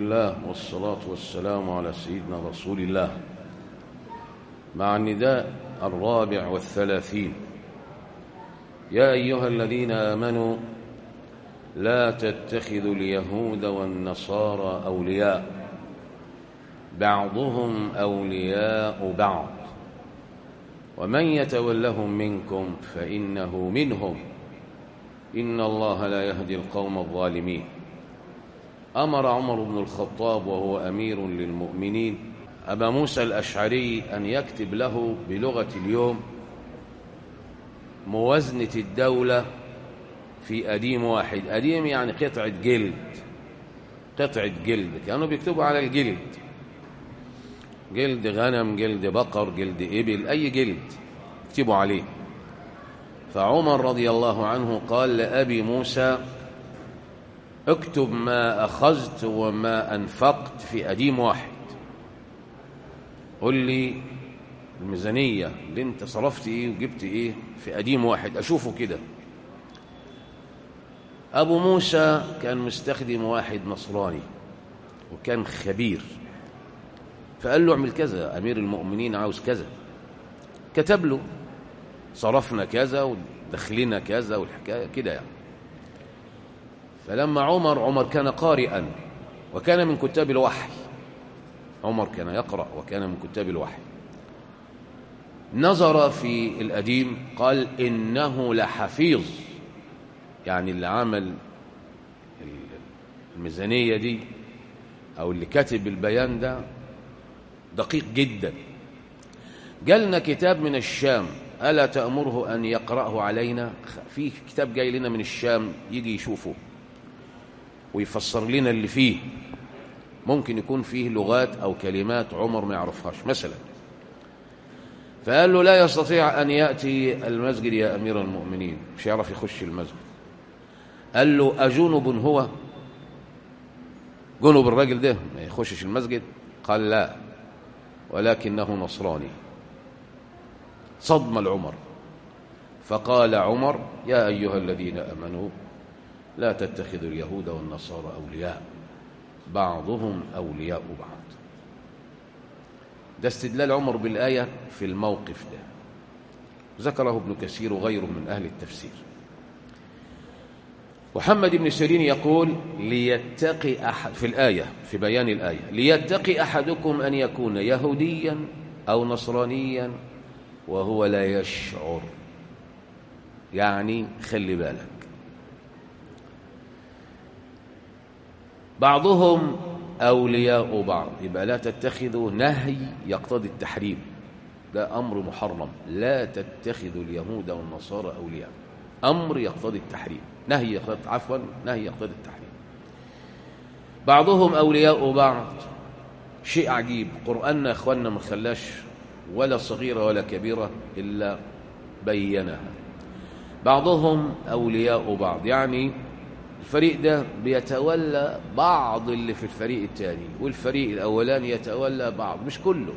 لله والصلاة والسلام على سيدنا رسول الله مع النداء الرابع والثلاثين يا أيها الذين آمنوا لا تتخذوا اليهود والنصارى أولياء بعضهم أولياء بعض ومن يتولهم منكم فإنه منهم إن الله لا يهدي القوم الظالمين أمر عمر بن الخطاب وهو أمير للمؤمنين أبا موسى الأشعري أن يكتب له بلغة اليوم موازنة الدولة في أديم واحد أديم يعني قطعة جلد قطعة جلد كانوا بيكتبوا على الجلد جلد غنم جلد بقر جلد إبل أي جلد اكتبوا عليه فعمر رضي الله عنه قال لأبي موسى اكتب ما أخذت وما أنفقت في أديم واحد قل لي الميزانية اللي انت صرفت ايه وجبت ايه في أديم واحد أشوفه كده أبو موسى كان مستخدم واحد نصراني وكان خبير فقال له اعمل كذا أمير المؤمنين عاوز كذا كتب له صرفنا كذا ودخلنا كذا والحكاية كده يعني فلما عمر عمر كان قارئا وكان من كتاب الوحي عمر كان يقرأ وكان من كتاب الوحي نظر في الأديم قال إنه لحفيظ يعني اللي عمل الميزانية دي أو اللي كاتب البيان ده دقيق جدا جالنا كتاب من الشام ألا تأمره أن يقرأه علينا في كتاب جاي لنا من الشام يجي يشوفه ويفسر لنا اللي فيه ممكن يكون فيه لغات أو كلمات عمر ما يعرفهاش مثلا فقال له لا يستطيع أن يأتي المسجد يا أمير المؤمنين مش يعرف يخش المسجد قال له أجنب هو جنب الراجل ده ما يخشش المسجد قال لا ولكنه نصراني صدم العمر فقال عمر يا أيها الذين أمنوا لا تتخذوا اليهود والنصارى أولياء بعضهم أولياء بعض ده استدلال عمر بالآية في الموقف ده ذكره ابن كثير وغيره من أهل التفسير محمد بن سيرين يقول ليتقي أحد في الآية في بيان الآية ليتقي أحدكم أن يكون يهوديا أو نصرانيا وهو لا يشعر يعني خلي بالك بعضهم أولياء بعض يبقى لا تتخذوا نهي يقتضي التحريم ده أمر محرم لا تتخذوا اليهود والنصارى أولياء أمر يقتضي التحريم نهي يقتضي عفوا نهي يقتضي التحريم بعضهم أولياء بعض شيء عجيب قرآننا أخواننا ما خلاش ولا صغيرة ولا كبيرة إلا بينها بعضهم أولياء بعض يعني الفريق ده بيتولى بعض اللي في الفريق الثاني والفريق الأولاني يتولى بعض مش كله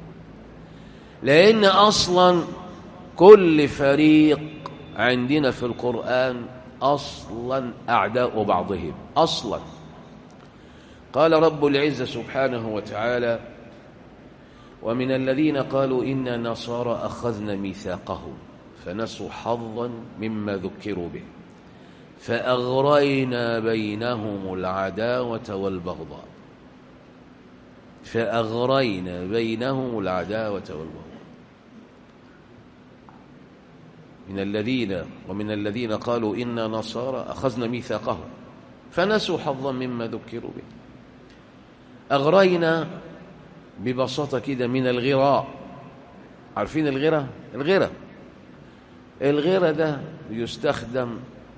لأن أصلا كل فريق عندنا في القرآن أصلا أعداء بعضهم أصلا قال رب العزة سبحانه وتعالى ومن الذين قالوا إنا نصارى أخذنا ميثاقهم فنسوا حظا مما ذكروا به فأغرينا بينهم العداوة والبغضاء فأغرينا بينهم العداوة والبغضاء من الذين ومن الذين قالوا إنا نصارى أخذنا ميثاقهم فنسوا حظا مما ذكروا به أغرينا ببساطة كده من الغراء عارفين الغرة الغرة الغرة ده يستخدم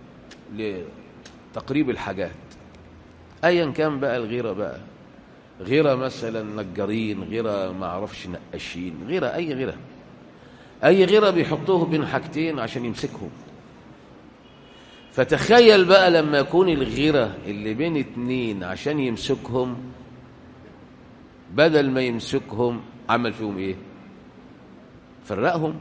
لتقريب الحاجات ايا كان بقى الغيره بقى غيره مثلا نجارين غيره ما اعرفش نقاشين غيره اي غيره اي غيره بيحطوه بين حاجتين عشان يمسكهم فتخيل بقى لما يكون الغيره اللي بين اتنين عشان يمسكهم بدل ما يمسكهم عمل فيهم ايه فرقهم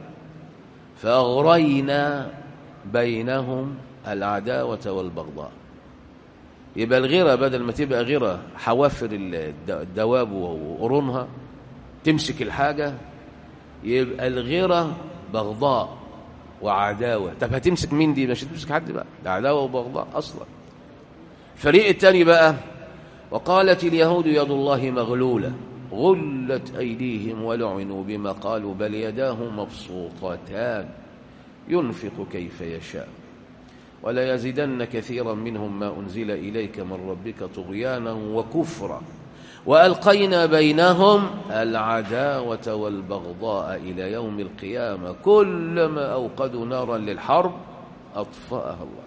فاغرينا بينهم العداوة والبغضاء يبقى الغيرة بدل ما تبقى غيرة حوافر الدواب وقرونها تمسك الحاجة يبقى الغيرة بغضاء وعداوة طب هتمسك مين دي مش هتمسك حد بقى ده عداوة وبغضاء أصلا الفريق الثاني بقى وقالت اليهود يد الله مغلولة غلت أيديهم ولعنوا بما قالوا بل يداه مبسوطتان ينفق كيف يشاء ولا يزيدن كثيرا منهم ما أنزل إليك من ربك طغيانا وكفرا وألقينا بينهم العداوة والبغضاء إلى يوم القيامة كلما أوقدوا نارا للحرب أطفأها الله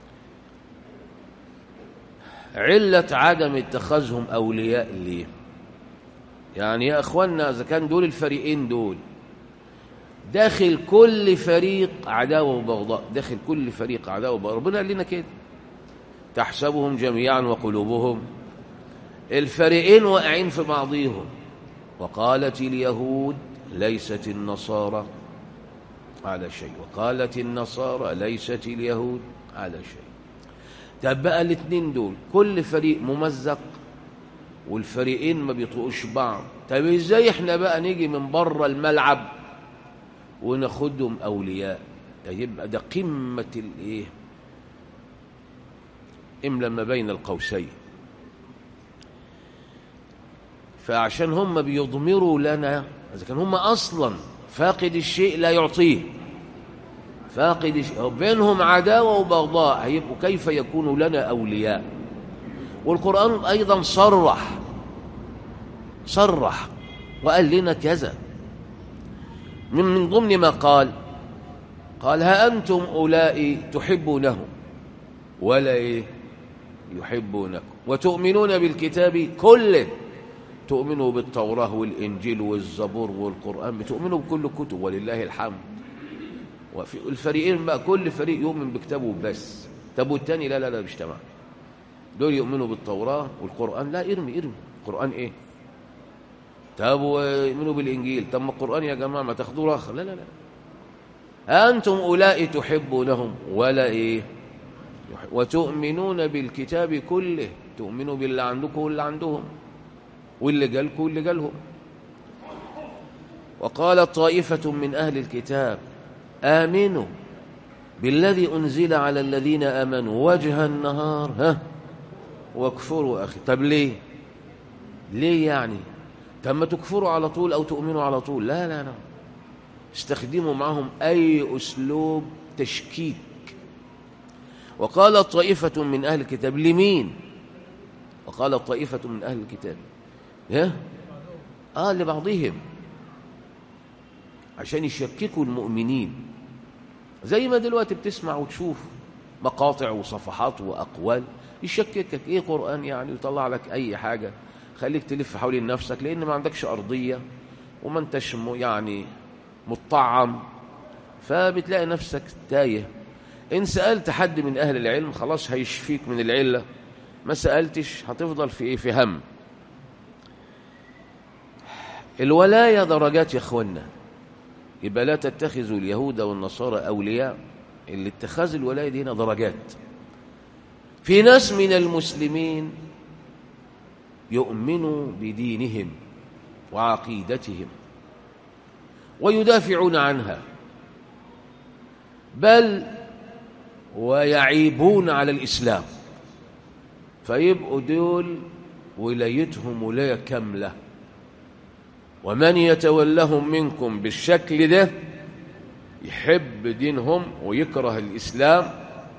علة عدم اتخاذهم أولياء ليه يعني يا أخوانا إذا كان دول الفريقين دول داخل كل فريق عداوة وبغضاء داخل كل فريق عداوة وبغضاء ربنا قال لنا كده تحسبهم جميعا وقلوبهم الفريقين واقعين في بعضهم وقالت اليهود ليست النصارى على شيء وقالت النصارى ليست اليهود على شيء طب بقى الاثنين دول كل فريق ممزق والفريقين ما بيطقوش بعض طب ازاي احنا بقى نيجي من بره الملعب وناخدهم اولياء ده يبقى ده قمه الايه املا ما بين القوسين فعشان هم بيضمروا لنا اذا كان هم اصلا فاقد الشيء لا يعطيه فاقد الشيء بينهم عداوه وبغضاء هيبقوا كيف يكونوا لنا اولياء والقران ايضا صرح صرح وقال لنا كذا من من ضمن ما قال قال ها انتم اولئك تحبونهم ولا ايه يحبونكم وتؤمنون بالكتاب كله تؤمنوا بالتوراة والإنجيل والزبور والقرآن بتؤمنوا بكل الكتب ولله الحمد وفي الفريقين بقى كل فريق يؤمن بكتابه بس طب والتاني لا لا لا مش تمام دول يؤمنوا بالتوراة والقرآن لا ارمي ارمي القرآن ايه طب ويؤمنوا بالإنجيل طب ما القرآن يا جماعة ما تاخدوه رخ لا لا لا أنتم أولئك تحبونهم ولا إيه وتؤمنون بالكتاب كله تؤمنوا باللي عندكم واللي عندهم واللي جالكم واللي جالهم وقالت طائفة من أهل الكتاب آمنوا بالذي أنزل على الذين آمنوا وجه النهار ها واكفروا أخي طب ليه ليه يعني طب ما تكفروا على طول أو تؤمنوا على طول لا لا لا استخدموا معهم أي أسلوب تشكيك وقالت طائفة من أهل الكتاب لمين وقالت طائفة من أهل الكتاب ها آه لبعضهم عشان يشككوا المؤمنين زي ما دلوقتي بتسمع وتشوف مقاطع وصفحات وأقوال يشككك إيه قرآن يعني ويطلع لك أي حاجة خليك تلف حوالين نفسك لأن ما عندكش أرضية وما انتش يعني مطعم فبتلاقي نفسك تايه إن سألت حد من أهل العلم خلاص هيشفيك من العلة ما سألتش هتفضل في إيه في هم الولاية درجات يا اخوانا يبقى لا تتخذوا اليهود والنصارى أولياء اللي اتخاذ الولاية دي هنا درجات في ناس من المسلمين يؤمنوا بدينهم وعقيدتهم ويدافعون عنها بل ويعيبون على الإسلام فيبقوا دول ولايتهم ولاية كاملة ومن يتولهم منكم بالشكل ده يحب دينهم ويكره الإسلام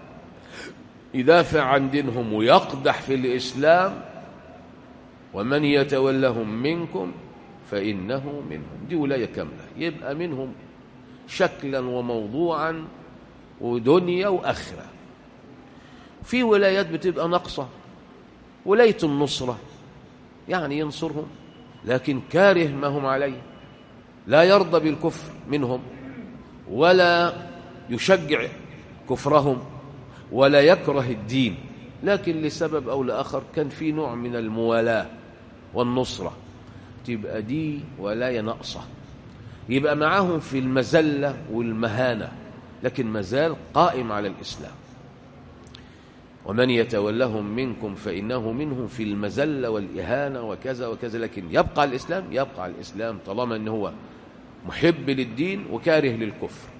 يدافع عن دينهم ويقدح في الإسلام ومن يتولهم منكم فإنه منهم دي ولاية كاملة يبقى منهم شكلا وموضوعا ودنيا وآخرة في ولايات بتبقى ناقصة ولاية النصرة يعني ينصرهم لكن كاره ما هم عليه لا يرضى بالكفر منهم ولا يشجع كفرهم ولا يكره الدين لكن لسبب أو لآخر كان في نوع من الموالاة والنصرة تبقى دي ولاية ناقصة يبقى معاهم في المزلة والمهانة لكن مازال قائم على الإسلام ومن يتولهم منكم فإنه منهم في المزلة والإهانة وكذا وكذا لكن يبقى الإسلام يبقى الإسلام طالما أنه هو محب للدين وكاره للكفر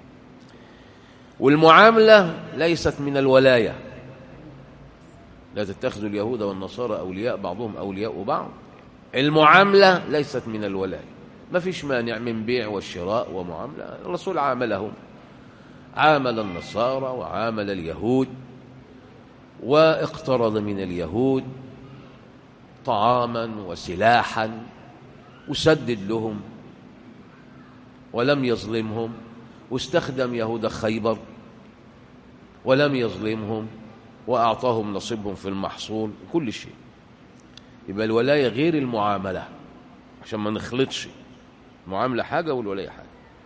والمعاملة ليست من الولاية لا تتخذوا اليهود والنصارى أولياء بعضهم أولياء بعض المعاملة ليست من الولاية ما فيش مانع من بيع والشراء ومعاملة الرسول عاملهم عامل النصارى وعامل اليهود واقترض من اليهود طعاما وسلاحا وسدد لهم ولم يظلمهم واستخدم يهود خيبر ولم يظلمهم وأعطاهم نصيبهم في المحصول كل شيء يبقى الولاية غير المعاملة عشان ما نخلطش المعاملة حاجة والولاية حاجة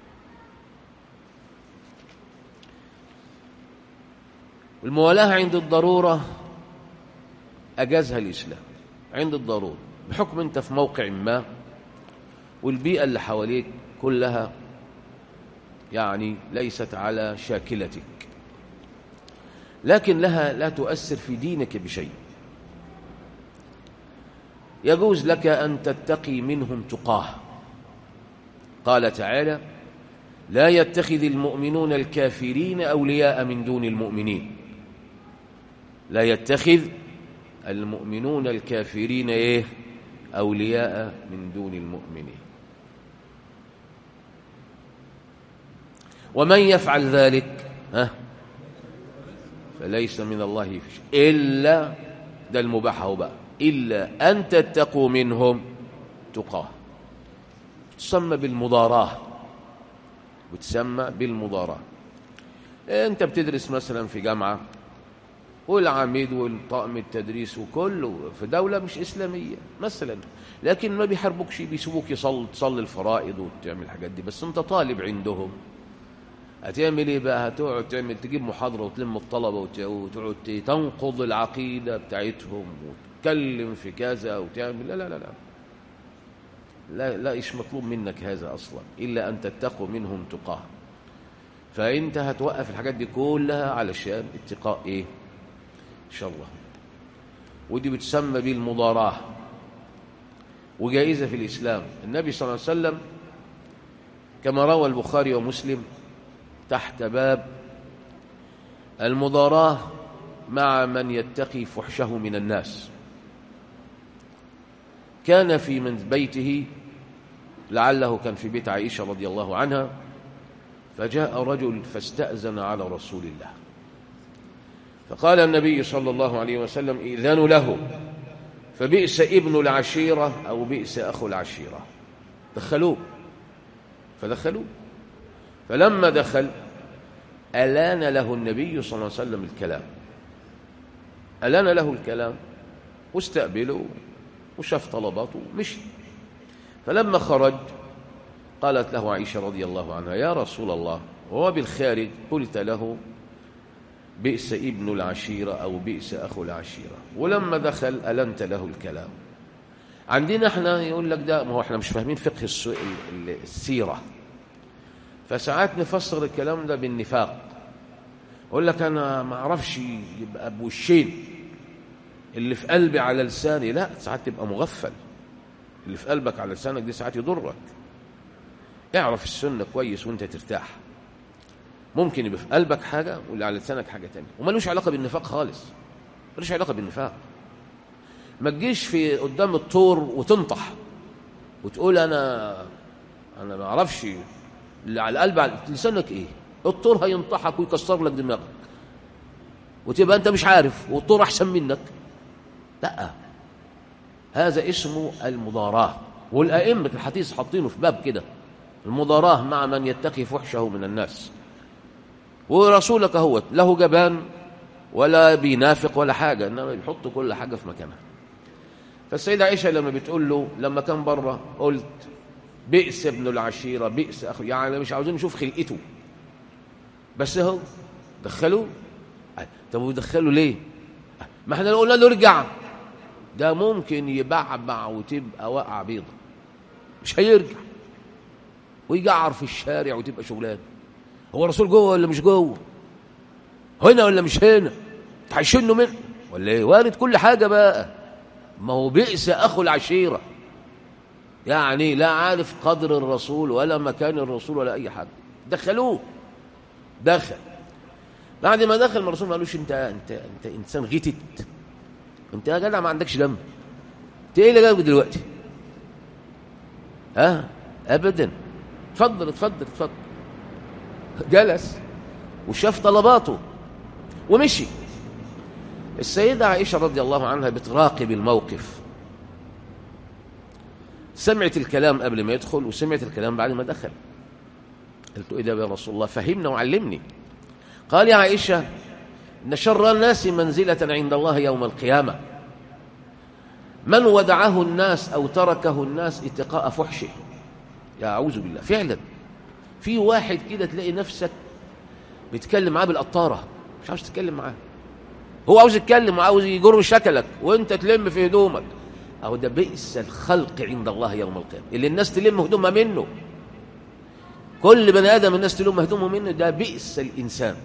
الموالاة عند الضرورة أجازها الإسلام عند الضرورة بحكم أنت في موقع ما والبيئة اللي حواليك كلها يعني ليست على شاكلتك لكن لها لا تؤثر في دينك بشيء يجوز لك أن تتقي منهم تقاه قال تعالى لا يتخذ المؤمنون الكافرين أولياء من دون المؤمنين لا يتخذ المؤمنون الكافرين إيه أولياء من دون المؤمنين ومن يفعل ذلك ها فليس من الله في شيء إلا ده المباح هو بقى إلا أن تتقوا منهم تقاه تسمى بالمضاراة وتسمى بالمضاراة أنت بتدرس مثلا في جامعة والعميد والطاقم التدريس وكله في دولة مش إسلامية مثلا لكن ما بيحاربوكش بيسيبوك يصلي تصلي الفرائض وتعمل الحاجات دي بس أنت طالب عندهم هتعمل ايه بقى هتقعد تعمل تجيب محاضرة وتلم الطلبة وتقعد تنقض العقيدة بتاعتهم وتتكلم في كذا وتعمل لا لا لا لا لا لا إيش مطلوب منك هذا أصلا إلا أن تتقوا منهم تقاه فأنت هتوقف الحاجات دي كلها علشان اتقاء إيه إن شاء الله ودي بتسمى بالمضاراة وجائزة في الإسلام النبي صلى الله عليه وسلم كما روى البخاري ومسلم تحت باب المضاراة مع من يتقي فحشه من الناس كان في من بيته لعله كان في بيت عائشة رضي الله عنها فجاء رجل فاستأذن على رسول الله فقال النبي صلى الله عليه وسلم إذن له فبئس ابن العشيرة أو بئس أخو العشيرة دخلوه فدخلوه فلما دخل ألان له النبي صلى الله عليه وسلم الكلام ألان له الكلام واستقبله وشاف طلباته مشي فلما خرج قالت له عائشة رضي الله عنها يا رسول الله وهو بالخارج قلت له بئس ابن العشيرة أو بئس أخو العشيرة ولما دخل ألنت له الكلام عندنا احنا يقول لك ده ما هو احنا مش فاهمين فقه السيرة فساعات نفسر الكلام ده بالنفاق يقول لك انا ما اعرفش يبقى بوشين اللي في قلبي على لساني لا ساعات تبقى مغفل اللي في قلبك على لسانك دي ساعات يضرك اعرف السنة كويس وانت ترتاح ممكن يبقى في قلبك حاجة واللي على لسانك حاجة تانية وملوش علاقة بالنفاق خالص ملوش علاقة بالنفاق ما تجيش في قدام الطور وتنطح وتقول انا انا ما اعرفش اللي على القلب على لسانك ايه الطور هينطحك ويكسر لك دماغك وتبقى انت مش عارف والطور احسن منك لا هذا اسمه المضاراة والأئمة الحديث حاطينه في باب كده المضاراة مع من يتقي فحشه من الناس ورسولك هو له جبان ولا بينافق ولا حاجة إنما بيحط كل حاجة في مكانها فالسيدة عائشة لما بتقول له لما كان بره قلت بئس ابن العشيرة بئس أخو يعني مش عاوزين نشوف خلقته بس هو دخلوه طب ودخلوا ليه ما احنا قلنا له ارجع ده ممكن يبعبع وتبقى واقع بيضة مش هيرجع ويجعر في الشارع وتبقى شغلانه هو الرسول جوه ولا مش جوه هنا ولا مش هنا هيشنوا منه ولا ايه وارد كل حاجة بقى ما هو بئس أخو العشيرة يعني لا عارف قدر الرسول ولا مكان الرسول ولا أي حاجة دخلوه دخل بعد ما دخل الرسول ما قالوش انت انت انت انسان غتت انت يا جدع ما عندكش دم انت ايه اللي جابك دلوقتي ها ابدا اتفضل اتفضل اتفضل جلس وشاف طلباته ومشي السيدة عائشة رضي الله عنها بتراقب الموقف سمعت الكلام قبل ما يدخل وسمعت الكلام بعد ما دخل قلت له ايه ده يا رسول الله فهمنا وعلمني قال يا عائشة إن شر الناس منزلة عند الله يوم القيامة من ودعه الناس أو تركه الناس اتقاء فحشه يا أعوذ بالله فعلا في واحد كده تلاقي نفسك بتكلم معاه بالقطارة مش عاوز تتكلم معاه هو عاوز يتكلم وعاوز يجر شكلك وانت تلم في هدومك أو ده بئس الخلق عند الله يوم القيامة اللي الناس تلم هدومها منه كل بني آدم الناس تلم هدومه منه ده بئس الإنسان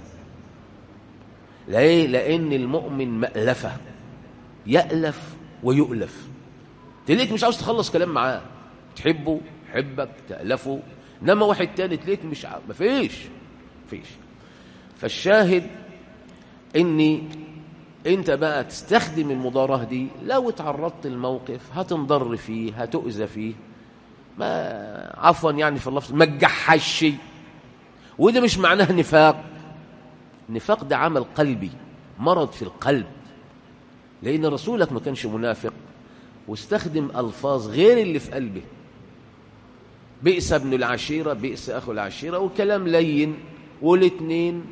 ليه؟ لأن المؤمن مألفة يألف ويؤلف تليك مش عاوز تخلص كلام معاه تحبه يحبك تألفه إنما واحد تاني تليك مش عاوز مفيش مفيش فالشاهد إني انت بقى تستخدم المضاراه دي لو تعرضت الموقف هتنضر فيه هتؤذى فيه ما عفوا يعني في اللفظ ما تجحش وده مش معناه نفاق النفاق ده عمل قلبي مرض في القلب لان رسولك ما كانش منافق واستخدم الفاظ غير اللي في قلبه بئس ابن العشيره بئس اخو العشيره وكلام لين والاثنين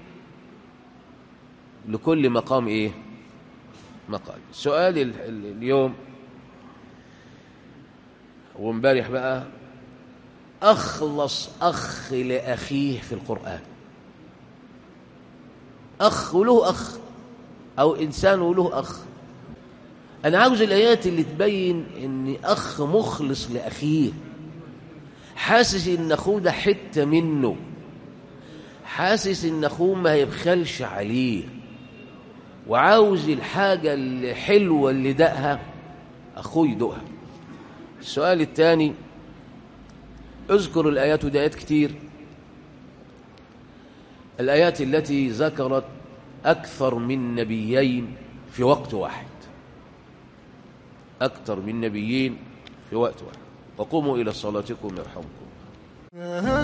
لكل مقام ايه مقال سؤال ال- ال- اليوم وامبارح بقى اخلص اخ لاخيه في القران اخ وله اخ او انسان وله اخ انا عاوز الايات اللي تبين ان اخ مخلص لاخيه حاسس ان اخوه ده حته منه حاسس ان اخوه ما يبخلش عليه وعاوز الحاجة الحلوة اللي دقها أخوه يدوقها السؤال الثاني اذكر الآيات ودي آيات كتير الآيات التي ذكرت أكثر من نبيين في وقت واحد أكثر من نبيين في وقت واحد وقوموا إلى صلاتكم يرحمكم